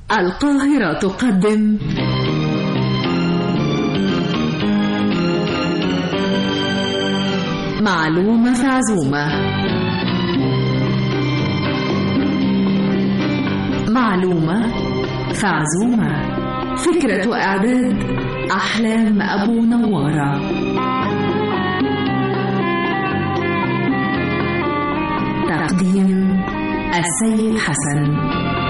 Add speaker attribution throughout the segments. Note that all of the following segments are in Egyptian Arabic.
Speaker 1: القاهرة تقدم معلومة في عزومة معلومة في عزومة فكرة وإعداد أحلام أبو نوارة تقديم السيد حسن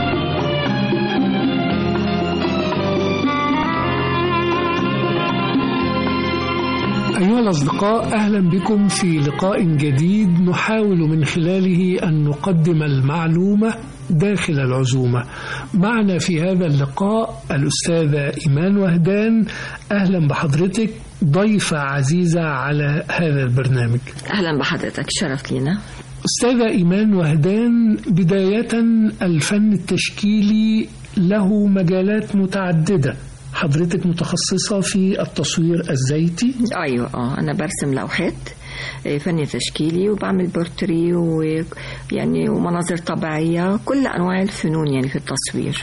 Speaker 2: أيها الأصدقاء أهلا بكم في لقاء جديد نحاول من خلاله أن نقدم المعلومة داخل العزومة معنا في هذا اللقاء الأستاذة إيمان وهدان أهلا بحضرتك ضيفة عزيزة على هذا البرنامج
Speaker 3: أهلا بحضرتك شرف لينا
Speaker 2: أستاذة إيمان وهدان بداية الفن التشكيلي له مجالات متعددة حضرتك متخصصة في التصوير الزيتي
Speaker 3: أيوة اه أنا برسم لوحات فن تشكيلي وبعمل بورتري ويعني ومناظر طبيعية كل أنواع الفنون يعني في التصوير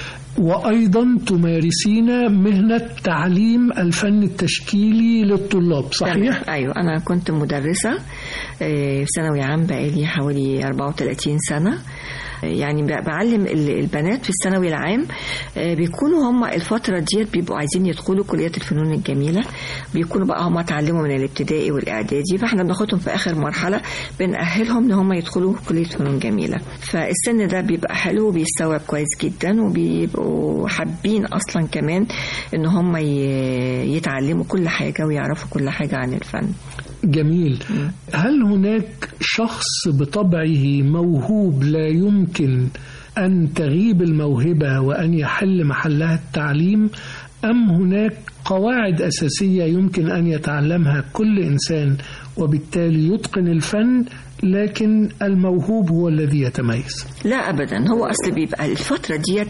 Speaker 2: وأيضا تمارسين مهنة تعليم الفن التشكيلي للطلاب صحيح؟
Speaker 3: أيوة أنا كنت مدرسة في ثانوي عام بقالي حوالي 34 سنة يعني بعلم البنات في الثانوي العام بيكونوا هم الفترة ديت بيبقوا عايزين يدخلوا كليات الفنون الجميلة بيكونوا بقى هم اتعلموا من الابتدائي والإعدادي فاحنا بناخدهم في آخر مرحلة بنأهلهم إن هم يدخلوا كلية فنون جميلة فالسن ده بيبقى حلو وبيستوعب كويس جدا وبيبقوا حابين أصلا كمان إن هم يتعلموا كل حاجة ويعرفوا كل حاجة عن الفن
Speaker 2: جميل هل هناك شخص بطبعه موهوب لا يمكن أن تغيب الموهبة وأن يحل محلها التعليم أم هناك قواعد أساسية يمكن أن يتعلمها كل إنسان وبالتالي يتقن الفن لكن الموهوب هو الذي يتميز
Speaker 3: لا ابدا هو اصل بيبقى الفتره ديت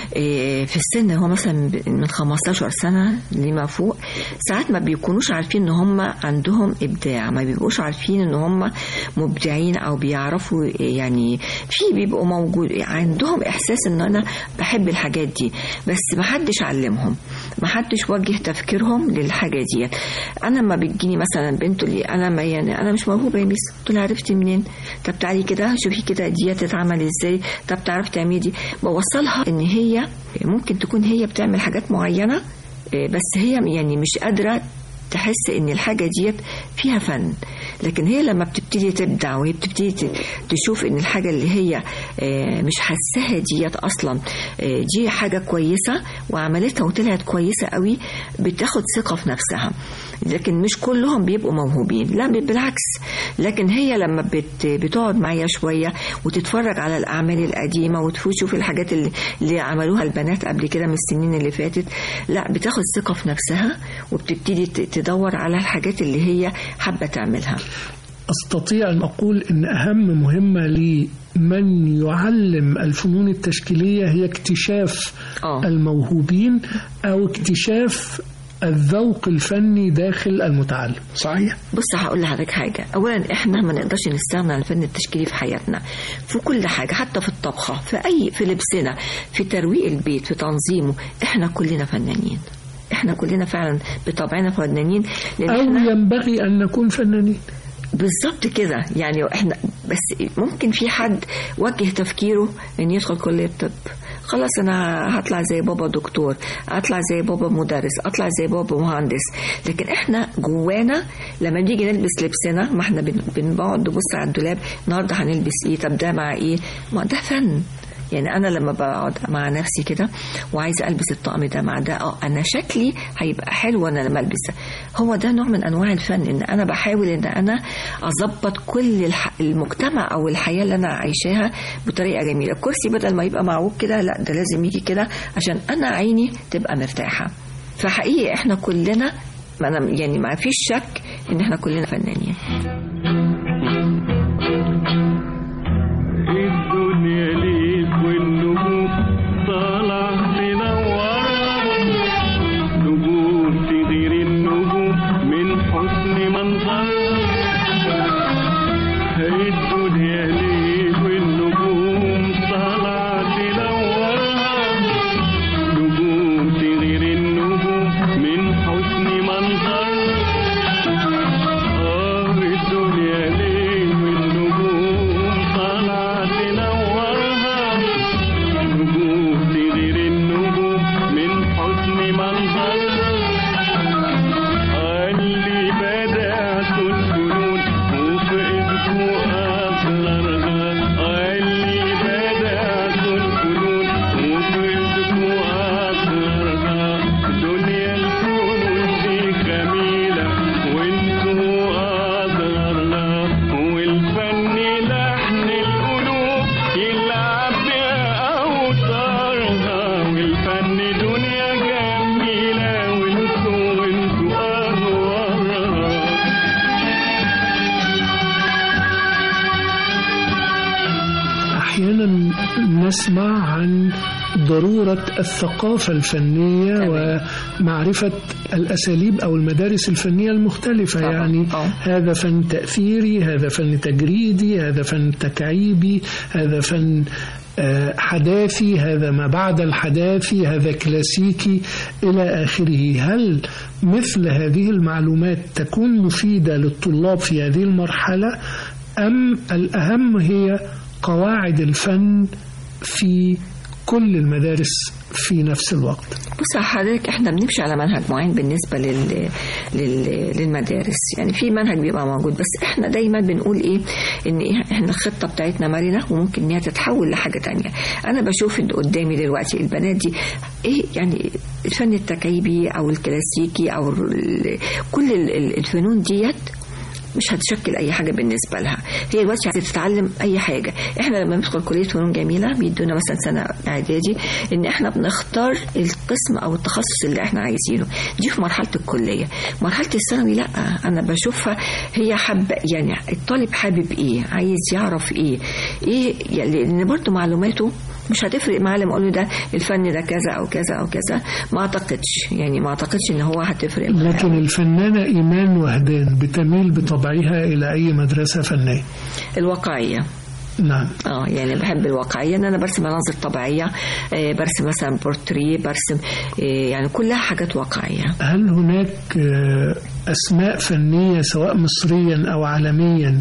Speaker 3: في السن هو مثلا من 15 سنه لما فوق ساعات ما بيكونوش عارفين ان هم عندهم ابداع ما بيبقوش عارفين ان هم مبدعين او بيعرفوا يعني في بيبقوا موجود عندهم احساس ان انا بحب الحاجات دي بس ما حدش علمهم ما حدش وجه تفكيرهم للحاجه ديت انا لما بتجيني مثلا بنت اللي انا ما يعني انا مش موهوبه يا ميس قلت لها عرفتي منين طب تعالي كده شوفي كده دي تتعمل ازاي طب تعرفي تعملي دي بوصلها ان هي ممكن تكون هي بتعمل حاجات معينه بس هي يعني مش قادره تحس ان الحاجه ديت فيها فن لكن هي لما بتبتدي تبدع وهي بتبتدي تشوف ان الحاجه اللي هي مش حاساها ديت اصلا دي حاجه كويسه وعملتها وطلعت كويسه قوي بتاخد ثقه في نفسها لكن مش كلهم بيبقوا موهوبين لا بالعكس لكن هي لما بت بتقعد معايا شويه وتتفرج على الاعمال القديمه وتشوف الحاجات اللي, اللي عملوها البنات قبل كده من السنين اللي فاتت لا بتاخد ثقه في نفسها وبتبتدي تدور على الحاجات اللي هي حابه تعملها
Speaker 2: استطيع ان اقول ان اهم مهمه لمن يعلم الفنون التشكيليه هي اكتشاف
Speaker 3: أوه.
Speaker 2: الموهوبين او اكتشاف الذوق الفني داخل المتعلم صحيح
Speaker 3: بص هقول لحضرتك حاجه اولا احنا ما نقدرش نستغنى عن الفن التشكيلي في حياتنا في كل حاجه حتى في الطبخه في اي في لبسنا في ترويق البيت في تنظيمه احنا كلنا فنانين احنا كلنا فعلا بطبعنا فنانين
Speaker 2: لان او احنا ينبغي ان نكون فنانين
Speaker 3: بالظبط كده يعني احنا بس ممكن في حد وجه تفكيره ان يدخل كليه الطب خلاص انا هطلع زي بابا دكتور اطلع زي بابا مدرس اطلع زي بابا مهندس لكن احنا جوانا لما بنيجي نلبس لبسنا ما احنا بنقعد نبص على الدولاب النهارده هنلبس ايه طب ده مع ايه ما ده فن يعني انا لما بقعد مع نفسي كده وعايزه البس الطقم ده مع ده اه انا شكلي هيبقى حلو انا لما البس هو ده نوع من انواع الفن ان انا بحاول ان انا اظبط كل الح... المجتمع او الحياه اللي انا عايشاها بطريقه جميله الكرسي بدل ما يبقى معوج كده لا ده لازم يجي كده عشان انا عيني تبقى مرتاحه فحقيقي احنا كلنا ما أنا يعني ما فيش شك ان احنا كلنا فنانين
Speaker 4: الدنيا ليل والنجوم طالع تنور نجوم تغير النجوم من حسن منظر الدنيا ليل والنجوم طالع تنور
Speaker 2: نسمع عن ضرورة الثقافة الفنية
Speaker 3: تمام.
Speaker 2: ومعرفة الأساليب أو المدارس الفنية المختلفة
Speaker 3: طبعاً.
Speaker 2: يعني
Speaker 3: آه.
Speaker 2: هذا فن تأثيري هذا فن تجريدي هذا فن تكعيبي هذا فن آه، حداثي هذا ما بعد الحداثي هذا كلاسيكي إلى آخره هل مثل هذه المعلومات تكون مفيدة للطلاب في هذه المرحلة أم الأهم هي قواعد الفن في كل المدارس في نفس الوقت
Speaker 3: بص يا حضرتك احنا بنمشي على منهج معين بالنسبه لل... لل... للمدارس يعني في منهج بيبقى موجود بس احنا دايما بنقول ايه ان إيه احنا الخطه بتاعتنا مرنه وممكن ان هي تتحول لحاجه تانية انا بشوف اللي قدامي دلوقتي البنات دي ايه يعني الفن التكعيبي او الكلاسيكي او ال... كل ال- ال- الفنون ديت مش هتشكل اي حاجه بالنسبه لها هي دلوقتي عايزه تتعلم اي حاجه احنا لما بندخل كليه فنون جميله بيدونا مثلا سنه اعدادي ان احنا بنختار القسم او التخصص اللي احنا عايزينه دي في مرحله الكليه مرحله الثانوي لا انا بشوفها هي حابه يعني الطالب حابب ايه عايز يعرف ايه ايه يعني لان برضه معلوماته مش هتفرق معاه لما اقول له ده الفن ده كذا او كذا او كذا ما اعتقدش يعني ما اعتقدش ان هو هتفرق معاه
Speaker 2: لكن الفنانة إيمان وهدان بتميل بطبعها إلى أي مدرسة فنية
Speaker 3: الواقعيه
Speaker 2: نعم
Speaker 3: اه يعني بحب الواقعيه ان انا برسم مناظر طبيعيه آه برسم مثلا بورتريه برسم آه يعني كلها حاجات واقعيه
Speaker 2: هل هناك آه، أسماء فنية سواء مصريا أو عالميا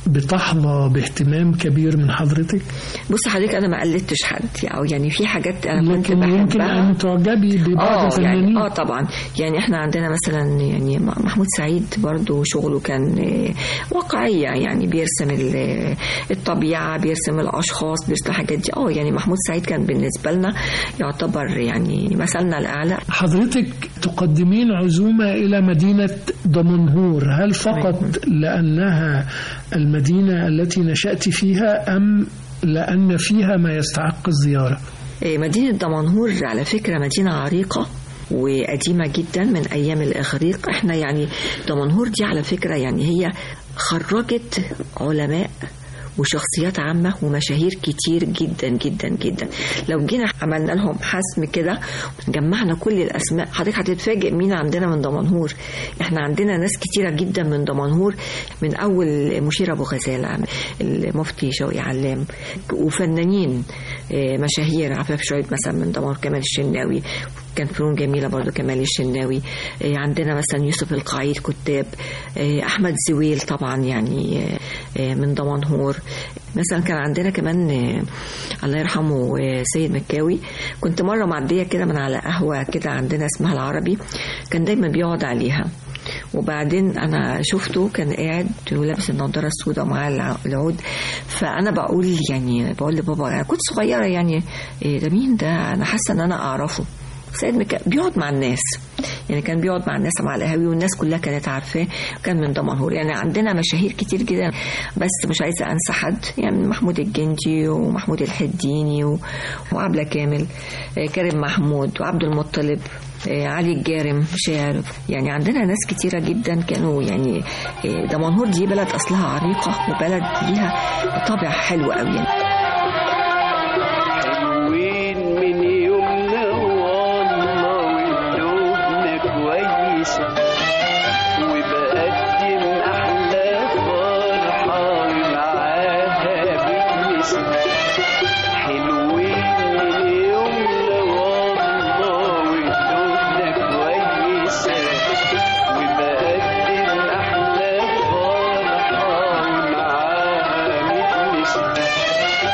Speaker 2: بتحظى باهتمام كبير من حضرتك
Speaker 3: بص حضرتك انا ما قلدتش حد او يعني في حاجات انا كنت
Speaker 2: لكن يمكن
Speaker 3: بحبها
Speaker 2: أن تعجبي ببعض
Speaker 3: اه
Speaker 2: الفنانين
Speaker 3: يعني اه طبعا يعني احنا عندنا مثلا يعني محمود سعيد برضو شغله كان آه، واقعيه يعني بيرسم ال- الطبيعه بيرسم الاشخاص بيرسم الحاجات دي اه يعني محمود سعيد كان بالنسبه لنا يعتبر يعني مثلنا الاعلى
Speaker 2: حضرتك تقدمين عزومة إلى مدينة دمنهور هل فقط لأنها المدينة التي نشأت فيها أم لأن فيها ما يستحق الزيارة
Speaker 3: إيه، مدينة دمنهور على فكرة مدينة عريقة وقديمة جدا من أيام الإغريق احنا يعني دمنهور دي على فكرة يعني هي خرجت علماء وشخصيات عامة ومشاهير كتير جدا جدا جدا لو جينا عملنا لهم حسم كده جمعنا كل الأسماء حضرتك هتتفاجئ مين عندنا من دمنهور احنا عندنا ناس كتيرة جدا من دمنهور من أول مشير أبو غزالة المفتي شوقي علام وفنانين آه، مشاهير عفاف شعيب مثلا من دمنهور كمال الشناوي كان فنون جميلة برضو كمال الشناوي آه، عندنا مثلا يوسف القعيد كتاب آه، أحمد زويل طبعا يعني آه، آه، من دمنهور مثلا كان عندنا كمان آه، الله يرحمه آه، سيد مكاوي كنت مرة معدية كده من على قهوة كده عندنا اسمها العربي كان دايما بيقعد عليها وبعدين انا شفته كان قاعد ولابس النضاره السوداء ومعاه الع- العود فانا بقول يعني بقول لبابا انا كنت صغيره يعني إيه ده مين ده انا حاسه ان انا اعرفه سيد مكا بيقعد مع الناس يعني كان بيقعد مع الناس مع القهاوي والناس كلها كانت عارفاه كان من دمنهور يعني عندنا مشاهير كتير جدا بس مش عايزه انسى حد يعني محمود الجندي ومحمود الحديني و- وعبله كامل آه، كريم محمود وعبد المطلب آه، علي الجارم شاعر يعني عندنا ناس كتيرة جدا كانوا يعني آه، دمنهور دي بلد أصلها عريقة وبلد ليها طابع حلو قوي يعني.
Speaker 4: حلوين من يومنا والله وقلوبنا كويسة وبقدم أحلى فرحة معاها بتنسى حلوين من يومنا والله وقلوبنا كويسة وبقدم أحلى فرحة معاها بتنسى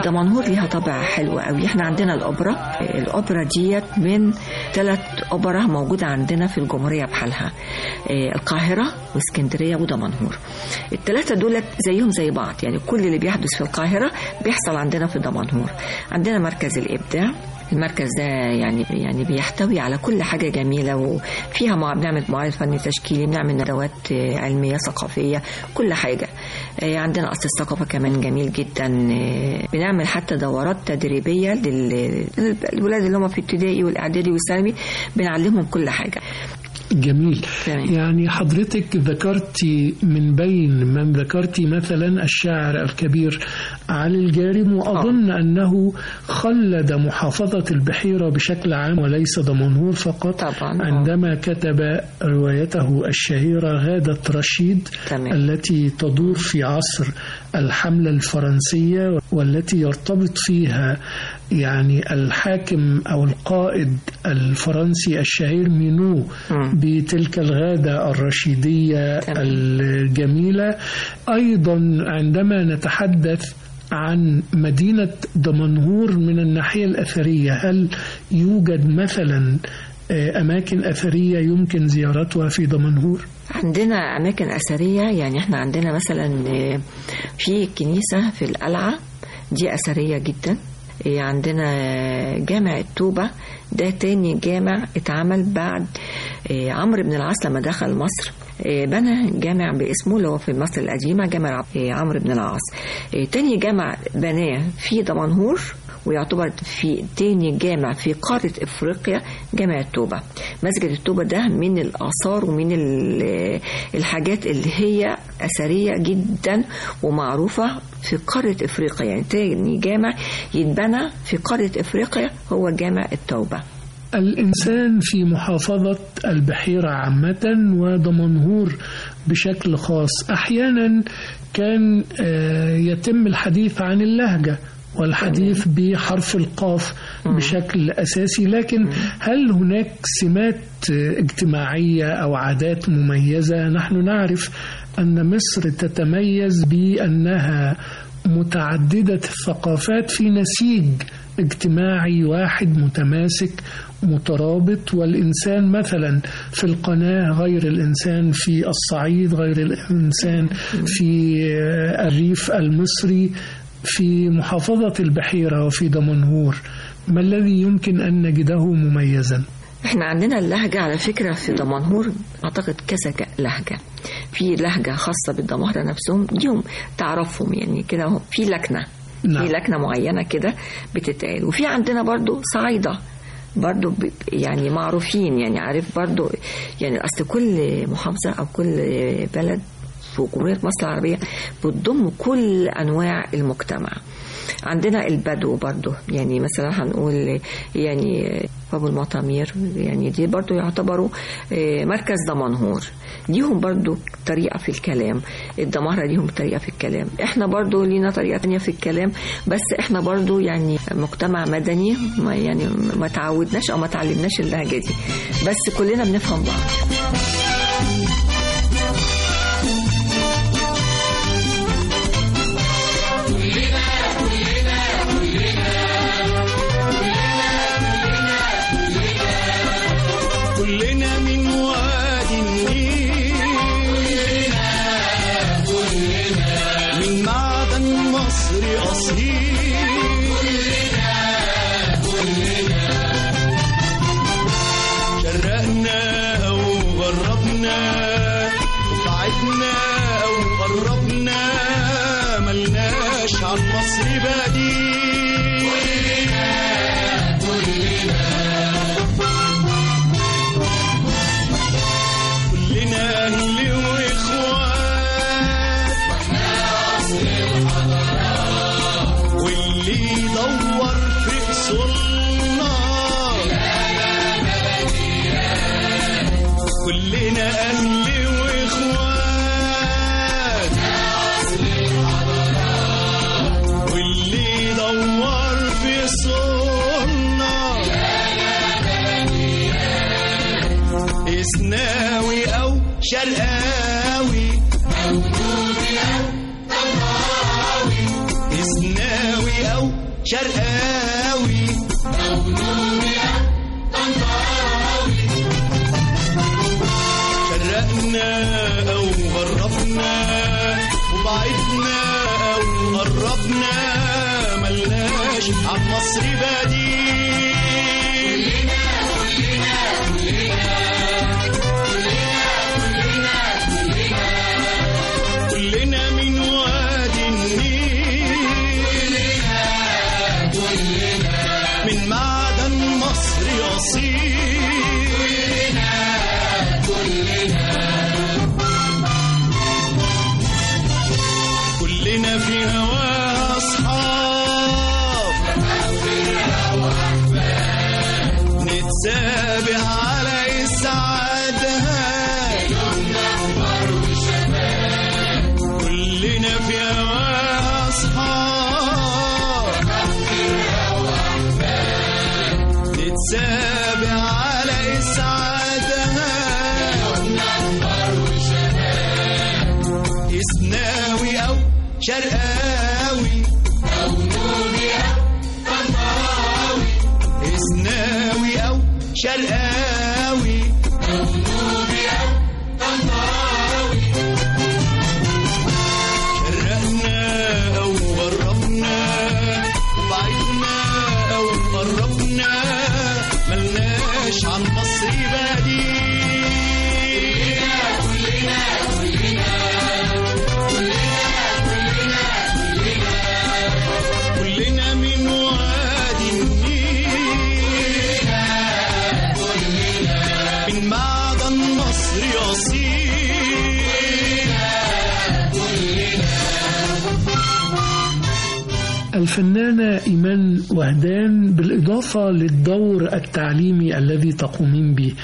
Speaker 3: دمنهور ليها طابع حلو قوي احنا عندنا الاوبرا الاوبرا ديت من ثلاث اوبرا موجوده عندنا في الجمهوريه بحالها آه، القاهره واسكندريه ودمنهور الثلاثه دولت زيهم زي بعض يعني كل اللي بيحدث في القاهره بيحصل عندنا في دمنهور عندنا مركز الابداع المركز ده يعني يعني بيحتوي على كل حاجه جميله وفيها مع بنعمل معارض فني تشكيلي بنعمل ندوات آه، علميه ثقافيه كل حاجه آه، عندنا قصر الثقافه كمان جميل جدا آه، بنعمل حتى دورات تدريبيه لل- للولاد اللي هم في ابتدائي والاعدادي والثانوي بنعلمهم كل حاجه
Speaker 2: جميل
Speaker 3: تمام.
Speaker 2: يعني حضرتك ذكرتي من بين من ذكرتي مثلا الشاعر الكبير علي الجارم وأظن أنه خلد محافظة البحيرة بشكل عام وليس دمنهور فقط
Speaker 3: طبعاً.
Speaker 2: عندما كتب روايته الشهيرة غادة رشيد
Speaker 3: تمام.
Speaker 2: التي تدور في عصر الحملة الفرنسية والتي يرتبط فيها يعني الحاكم أو القائد الفرنسي الشهير مينو
Speaker 3: مم.
Speaker 2: بتلك الغادة الرشيدية
Speaker 3: تمام.
Speaker 2: الجميلة أيضا عندما نتحدث عن مدينة دمنهور من الناحية الأثرية هل يوجد مثلا آه، أماكن أثرية يمكن زيارتها في دمنهور؟
Speaker 3: عندنا أماكن أثرية يعني إحنا عندنا مثلا آه، في كنيسة في القلعة دي أثرية جدا آه، عندنا جامع التوبة ده تاني جامع اتعمل بعد آه، عمرو بن العاص لما دخل مصر آه، بنى جامع باسمه اللي هو في مصر القديمة جامع آه، عمرو بن العاص آه، تاني جامع بناه في دمنهور ويعتبر في تاني جامع في قارة إفريقيا جامع التوبة مسجد التوبة ده من الآثار ومن ال- الحاجات اللي هي أثرية جدا ومعروفة في قارة إفريقيا يعني تاني جامع يتبنى في قارة إفريقيا هو جامع التوبة
Speaker 2: الإنسان في محافظة البحيرة عامة ودمنهور بشكل خاص أحيانا كان آه، يتم الحديث عن اللهجة والحديث بحرف القاف بشكل أساسي لكن هل هناك سمات آه، اجتماعية أو عادات مميزة نحن نعرف أن مصر تتميز بأنها متعددة الثقافات في نسيج اجتماعي واحد متماسك مترابط والإنسان مثلا في القناة غير الإنسان في الصعيد غير الإنسان في آه، الريف المصري في محافظة البحيرة وفي دمنهور ما الذي يمكن أن نجده مميزا
Speaker 3: احنا عندنا اللهجة على فكرة في دمنهور اعتقد كذا ك- لهجة في لهجة خاصة بالدمهرة نفسهم ليهم تعرفهم يعني كده هم- في لكنة
Speaker 2: نعم.
Speaker 3: في لكنة معينة كده بتتقال وفي عندنا برضو صعايدة برضو ب- يعني معروفين يعني عارف برضو يعني اصل كل محافظة او كل بلد في جمهورية مصر العربية بتضم كل انواع المجتمع عندنا البدو برضو يعني مثلا هنقول يعني ابو المطامير يعني دي برضو يعتبروا آه، مركز دمنهور ليهم برضو طريقة في الكلام الدمهرة ليهم طريقة في الكلام احنا برضو لينا طريقة تانية في الكلام بس احنا برضو يعني مجتمع مدني ما يعني ما تعودناش او ما تعلمناش اللهجة دي بس كلنا بنفهم بعض
Speaker 5: كلنا من وادي النيل من معدن مصر أصيل شرقنا أو غربنا وبعدنا أو قربنا ملناش عن مصر بديل كلنا أهل وإخوات واللي يدور في أصولنا كلنا أهل وإخوات واللي يدور في أصولنا إسناوي أو شرقاوي إسناوي أو شرقاوي شرقنا أو غربنا وبعدنا أو قربنا ملناش عن مصر بديل كلنا من وادي النيل من معدن مصر أصيل كلنا في هواها أصحاب نتسابق على إسعادها كلنا في هواها أصحاب نتسابق على إسعادها إسناوي أو شرقاوي إسناوي أو شرقاوي شرقنا أو غربنا وبعدنا أو قربنا ملناش عن مصر بديل كلنا من وادي النيل من معدن مصر أصيل
Speaker 2: الفنانة إيمان وهدان بالإضافة للدور التعليمي الذي تقومين به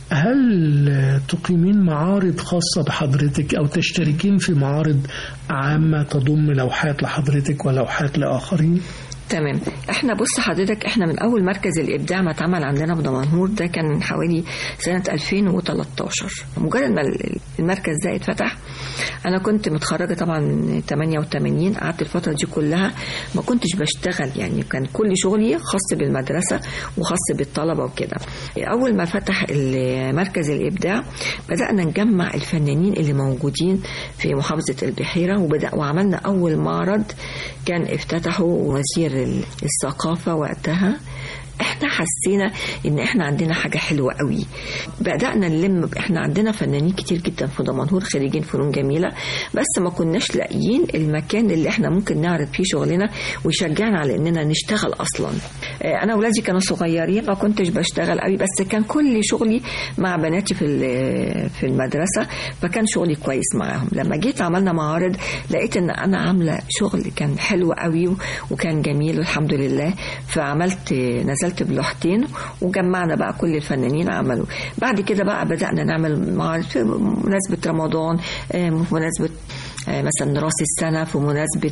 Speaker 2: هل تقيمين معارض خاصة بحضرتك أو تشتركين في معارض عامة تضم لوحات لحضرتك ولوحات لآخرين؟
Speaker 3: تمام احنا بص حضرتك احنا من اول مركز الابداع ما اتعمل عندنا في دمنهور ده كان من حوالي سنه 2013 مجرد ما المركز ده اتفتح انا كنت متخرجه طبعا من 88 قعدت الفتره دي كلها ما كنتش بشتغل يعني كان كل شغلي خاص بالمدرسه وخاص بالطلبه وكده اول ما فتح مركز الابداع بدانا نجمع الفنانين اللي موجودين في محافظه البحيره وبدا وعملنا اول معرض كان افتتحه وزير الثقافة وقتها احنا حسينا ان احنا عندنا حاجه حلوه قوي بدانا نلم احنا عندنا فنانين كتير جدا في دمنهور خريجين فنون جميله بس ما كناش لاقيين المكان اللي احنا ممكن نعرض فيه شغلنا ويشجعنا على اننا نشتغل اصلا اه انا اولادي كانوا صغيرين ما كنتش بشتغل قوي بس كان كل شغلي مع بناتي في في المدرسه فكان شغلي كويس معاهم لما جيت عملنا معارض لقيت ان انا عامله شغل كان حلو قوي وكان جميل والحمد لله فعملت نزلت نزلت بلوحتين وجمعنا بقى كل الفنانين عملوا بعد كده بقى بدأنا نعمل معارض في مناسبة رمضان في مناسبة مثلا راس السنه في مناسبه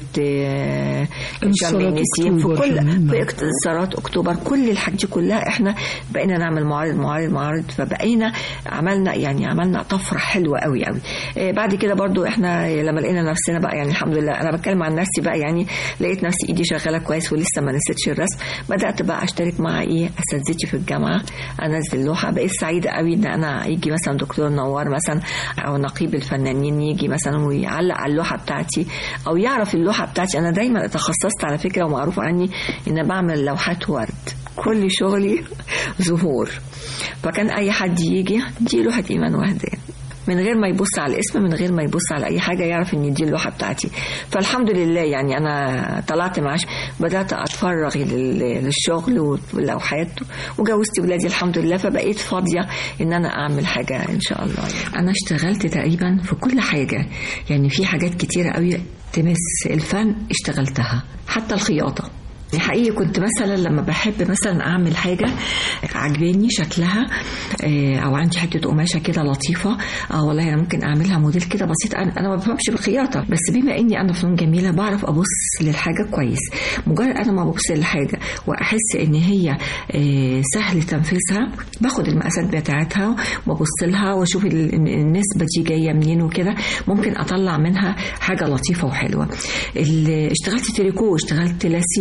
Speaker 3: شم النسيم في كل في انتصارات اكتوبر كل الحاجات دي كلها احنا بقينا نعمل معارض معارض معارض فبقينا عملنا يعني عملنا طفره حلوه قوي قوي بعد كده برضو احنا لما لقينا نفسنا بقى يعني الحمد لله انا بتكلم عن نفسي بقى يعني لقيت نفسي ايدي شغاله كويس ولسه ما نسيتش الرسم بدات بقى اشترك مع ايه اساتذتي في الجامعه انزل لوحه بقيت سعيده قوي ان انا يجي مثلا دكتور نوار مثلا او نقيب الفنانين يجي مثلا ويعلق على اللوحه بتاعتي او يعرف اللوحه بتاعتي انا دايما تخصصت على فكره ومعروف عني ان بعمل لوحات ورد كل شغلي زهور فكان اي حد يجي دي لوحه ايمان وهدان من غير ما يبص على الاسم من غير ما يبص على اي حاجه يعرف ان دي اللوحه بتاعتي فالحمد لله يعني انا طلعت معاش بدات اتفرغ للشغل واللوحات وجوزت ولادي الحمد لله فبقيت فاضيه ان انا اعمل حاجه ان شاء الله يعني. انا اشتغلت تقريبا في كل حاجه يعني في حاجات كتيره قوي تمس الفن اشتغلتها حتى الخياطه حقيقي كنت مثلا لما بحب مثلا اعمل حاجه عجباني شكلها او عندي حته قماشه كده لطيفه اه والله انا ممكن اعملها موديل كده بسيط انا انا ما بفهمش بالخياطه بس بما اني انا فنون جميله بعرف ابص للحاجه كويس مجرد انا ما ببص للحاجه واحس ان هي سهل تنفيذها باخد المقاسات بتاعتها وابص لها واشوف النسبه دي جايه منين وكده ممكن اطلع منها حاجه لطيفه وحلوه اشتغلت تريكو اشتغلت لاسيه اشتغلت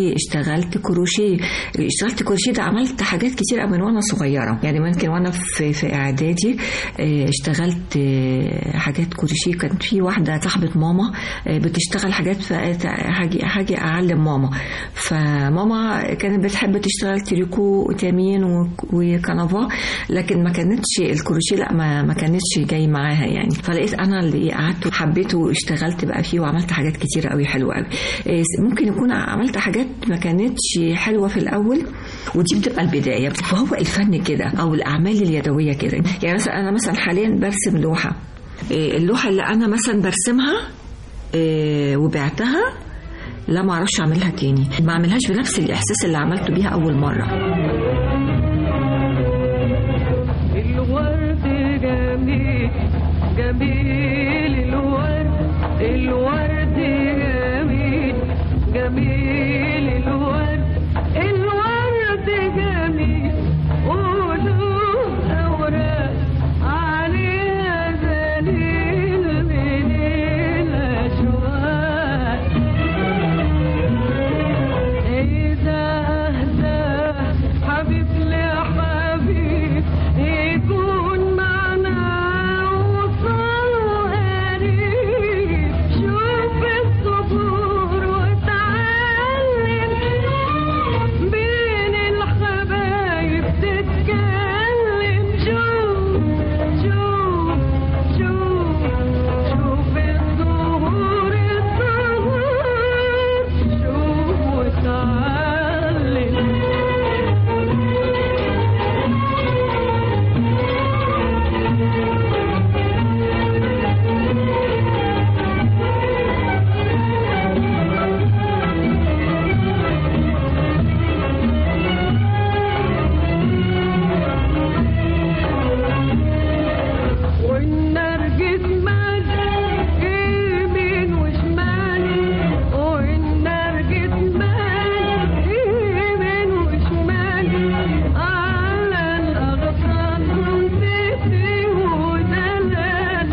Speaker 3: اشتغلت كروشيه اشتغلت كروشيه ده عملت حاجات كتير من وانا صغيره يعني ممكن وانا في في اعدادي آه، اشتغلت آه، حاجات كروشيه كانت في واحده صاحبه ماما آه، بتشتغل حاجات هاجي هاجي اعلم ماما فماما كانت بتحب تشتغل تريكو وتامين و- وكنفا لكن ما كانتش الكروشيه لا ما, ما كانتش جاي معاها يعني فلقيت انا اللي قعدت وحبيته واشتغلت بقى فيه وعملت حاجات كتير قوي حلوه قوي إيه، ممكن يكون عملت حاجات ما كانتش حلوه في الاول ودي بتبقى البدايه فهو الفن كده او الاعمال اليدويه كده يعني مثلا انا مثلا حاليا برسم لوحه إيه، اللوحه اللي انا مثلا برسمها إيه، وبعتها لا ما اعرفش اعملها تاني ما اعملهاش بنفس الاحساس اللي عملته بيها اول مره
Speaker 6: الورد جميل جميل الورد الورد جميل جميل الورد الورد جميل قولوا أوراق عليها دليل من الأشواق إذا أهدى حبيب لحبيب يكون معنا وصل قريب شوف الصبور وتعلم بين الحبايب تتكلم شوف شوف شوف شوف الزهور الزهور شوف وتعلم والنرجس مال يمين وشمال والنرجس مال يمين وشمال على الأغصان تسي ودلال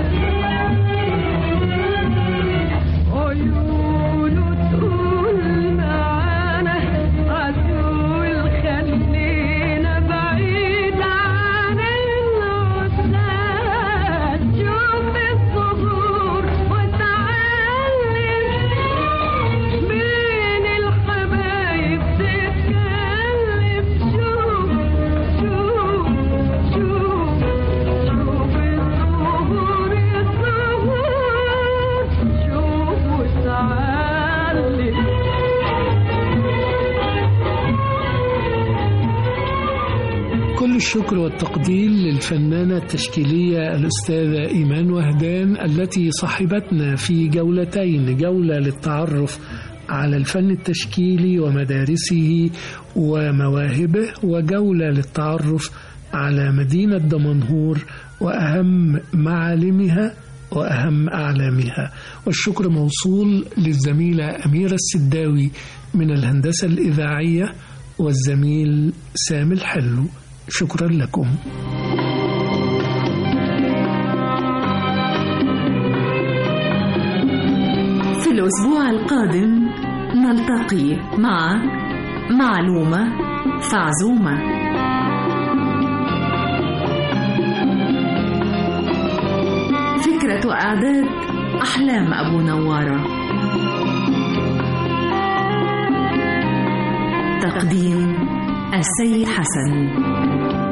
Speaker 6: عيونه تقول معانا عسول خلينا بعيد عن العزال شوف الصخور وتعلم بين الحبايب تتكلم شوف شوف شوف شوف الزهور الزهور شوف وتعلم
Speaker 2: كل الشكر والتقدير للفنانة التشكيلية الأستاذة إيمان وهدان التي صاحبتنا في جولتين جولة للتعرف على الفن التشكيلي ومدارسه ومواهبه وجولة للتعرف على مدينة دمنهور وأهم معالمها وأهم أعلامها والشكر موصول للزميلة أميرة السداوي من الهندسة الإذاعية والزميل سامي الحلو شكرا لكم
Speaker 1: في الأسبوع القادم نلتقي مع معلومة فعزومة فكرة إعداد أحلام أبو نوارة تقديم السيد حسن